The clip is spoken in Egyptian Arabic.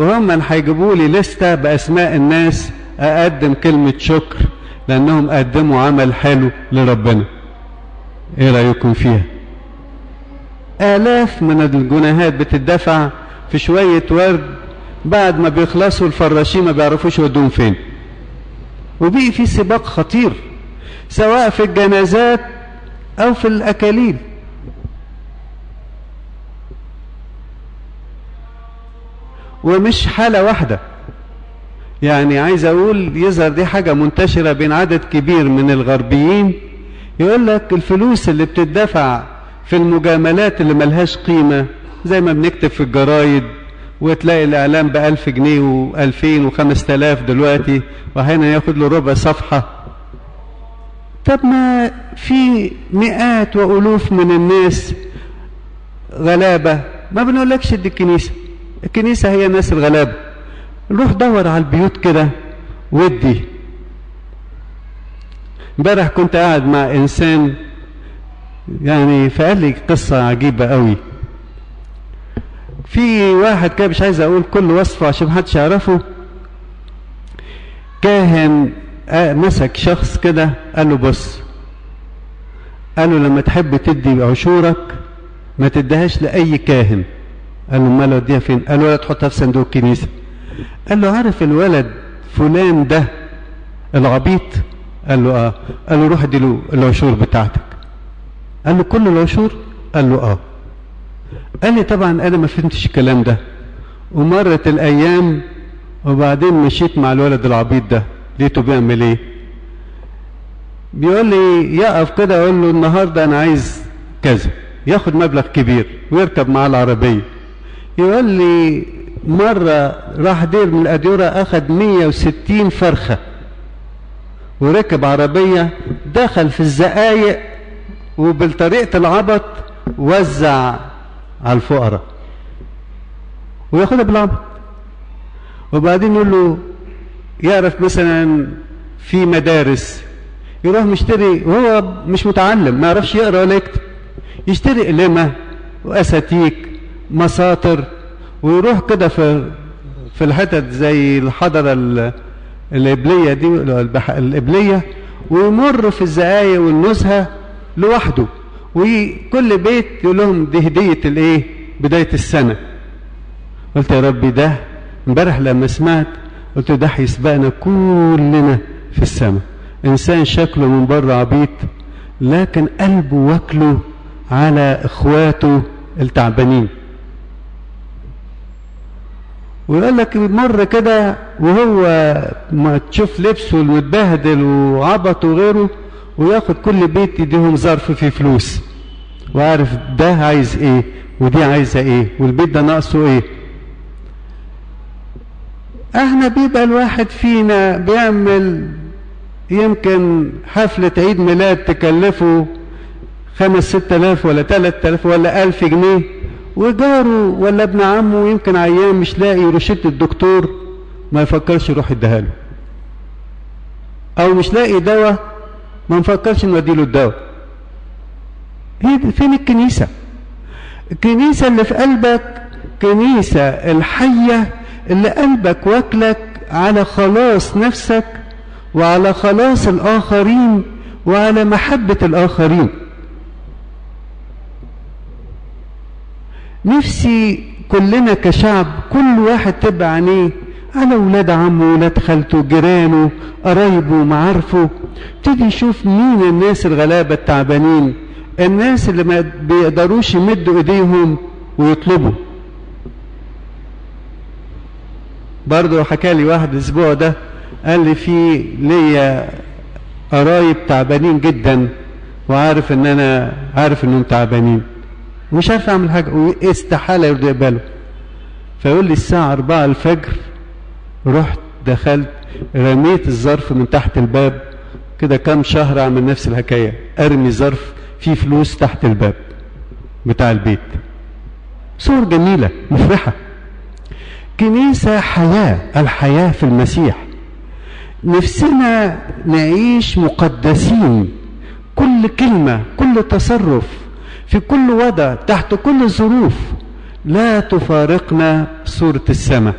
وهم هيجيبوا لي لستة بأسماء الناس أقدم كلمة شكر لأنهم قدموا عمل حلو لربنا إيه رأيكم فيها آلاف من الجنيهات بتدفع في شوية ورد بعد ما بيخلصوا الفراشين ما بيعرفوش يودوهم فين وبقي في سباق خطير سواء في الجنازات أو في الأكاليل ومش حالة واحدة يعني عايز أقول يظهر دي حاجة منتشرة بين عدد كبير من الغربيين يقول لك الفلوس اللي بتدفع في المجاملات اللي ملهاش قيمة زي ما بنكتب في الجرايد وتلاقي الإعلام بألف جنيه وألفين وخمس تلاف دلوقتي وأحيانا ياخد له ربع صفحة طب ما في مئات وألوف من الناس غلابة ما بنقولكش دي الكنيسة الكنيسة هي الناس الغلابة روح دور على البيوت كده ودي امبارح كنت قاعد مع انسان يعني فقال لي قصة عجيبة قوي في واحد كده مش عايز اقول كل وصفه عشان محدش يعرفه كاهن مسك شخص كده قال له بص قال له لما تحب تدي عشورك ما تديهاش لاي كاهن قال له امال اوديها فين قال له ولا تحطها في صندوق الكنيسه قال له عارف الولد فلان ده العبيط قال له اه قال له روح اديله العشور بتاعتك قال له كل العشور قال له اه قال لي طبعا انا ما فهمتش الكلام ده ومرت الايام وبعدين مشيت مع الولد العبيط ده لقيته بيعمل ايه بيقول لي يقف كده اقول له النهارده انا عايز كذا ياخد مبلغ كبير ويركب معاه العربيه يقول لي مرة راح دير من الأديرة أخد 160 فرخة وركب عربية دخل في الزقايق وبالطريقة العبط وزع على الفقراء وياخدها بالعبط وبعدين يقول له يعرف مثلا في مدارس يروح مشتري وهو مش متعلم ما يعرفش يقرا ولا يكتب يشتري قلمة وأساتيك مساطر ويروح كده في في الحتت زي الحضرة الإبلية دي الإبلية ويمر في الزقايق والنزهة لوحده وكل بيت يقول لهم دي هدية الايه بداية السنة قلت يا ربي ده امبارح لما سمعت قلت ده هيسبقنا كلنا في السماء انسان شكله من بره عبيط لكن قلبه واكله على اخواته التعبانين ويقول لك مر كده وهو ما تشوف لبسه المتبهدل وعبط وغيره وياخد كل بيت يديهم ظرف فيه فلوس وعارف ده عايز ايه ودي عايزه ايه والبيت ده ناقصه ايه احنا بيبقى الواحد فينا بيعمل يمكن حفلة عيد ميلاد تكلفه خمس ست الاف ولا تلات الاف ولا الف جنيه وجاره ولا ابن عمه يمكن عيان مش لاقي روشته الدكتور ما يفكرش يروح يديها له او مش لاقي دواء ما نفكرش نودي له الدواء هي فين الكنيسة الكنيسة اللي في قلبك كنيسة الحية اللي قلبك واكلك على خلاص نفسك وعلى خلاص الآخرين وعلى محبة الآخرين نفسي كلنا كشعب كل واحد تبقى عينيه على ولاد عمه ولاد خالته جيرانه قرايبه معارفه ابتدي يشوف مين الناس الغلابة التعبانين الناس اللي ما بيقدروش يمدوا ايديهم ويطلبوا برضه حكى لي واحد الاسبوع ده قال لي في ليا قرايب تعبانين جدا وعارف ان انا عارف انهم تعبانين ومش عارف اعمل حاجه واستحاله يرضى يقبله فيقول لي الساعه 4 الفجر رحت دخلت رميت الظرف من تحت الباب كده كام شهر اعمل نفس الحكايه ارمي ظرف فيه فلوس تحت الباب بتاع البيت صور جميله مفرحه كنيسه حياه الحياه في المسيح نفسنا نعيش مقدسين كل كلمه كل تصرف في كل وضع تحت كل الظروف لا تفارقنا صوره السماء